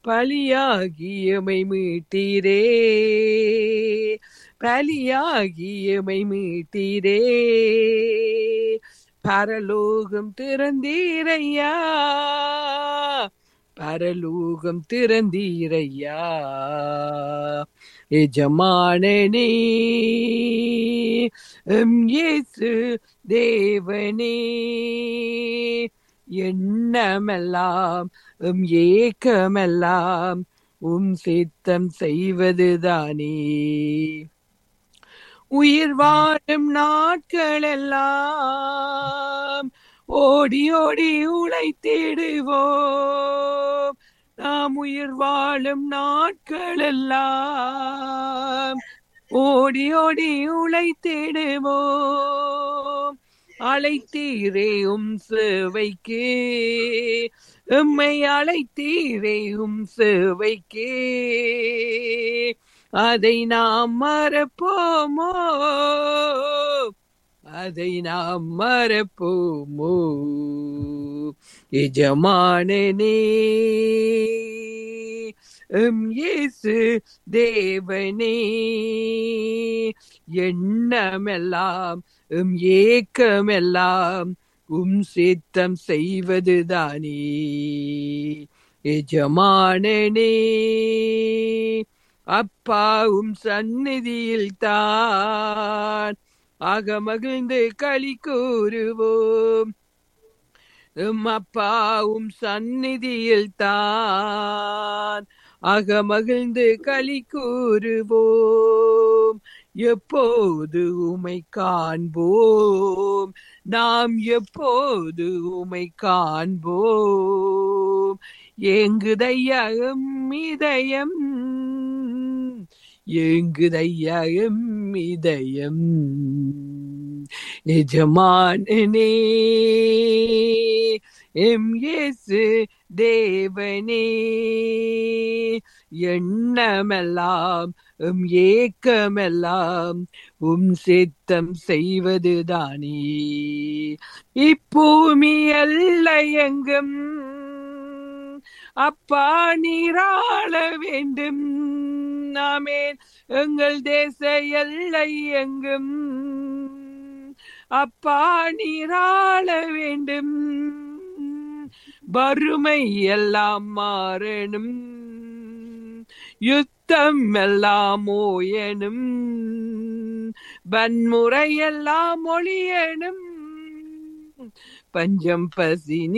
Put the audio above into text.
பலியாகியமை மீட்டீரே பலியாகியமை மீட்டீரே பரலோகம் திறந்தீரையா பரலோகம் திறந்தீரையா எஜமானனே எம் இயேசு தேவனே எண்ணமெல்லாம் உம் ஏக்கமெல்லாம் உம் சித்தம் செய்வதுதானே உயிர் வாழும் நாட்களெல்லாம் ஓடி ஓடி உழைத்திடுவோம் நாம் உயிர் வாழும் நாட்களெல்லாம் ஓடி ஓடி உழைத்திடுவோம் அழைத்தீரே உம் சேவைக்கு எம்மை அழைத்தீரே உம் சேவைக்கு அதை நாம் மறப்போமோ அதை நாம் மறப்போமோ எஜமானனே எம் இயேசு தேவனே எண்ணமெல்லாம் உம் ஏக்கமெல்லாம் உம் சித்தம் செய்வதுதானே எஜமானனே அப்பா உம் சந்நிதியில் தான் அகமகிழ்ந்து களி கூறுவோம் உம் அப்பா உம் சந்நிதியில் தான் அகமகிழ்ந்து களி கூறுவோம் எப்போது உமை காண்போம் நாம் எப்போது உமை காண்போம் ஏங்குதையா எம் இதயம் ஏங்குதையா எம் இதயம் எஜமானனே எம் இயேசு தேவனே எண்ணமெல்லாம் உம் ஏக்கமெல்லாம் உம் சித்தம் செய்வதுதானே இப்பூமி எல்லை எங்கும் அப்பா நீராள வேண்டும் ஆமேன் எங்கள் தேச எல்லை எங்கும் அப்பா நீராள வேண்டும் வறுமை எல்லாம் மாறணும் யுத்தம் எல்லாம் ஓயனும் வன்முறை எல்லாம் ஒழியனும் பஞ்சம் பசி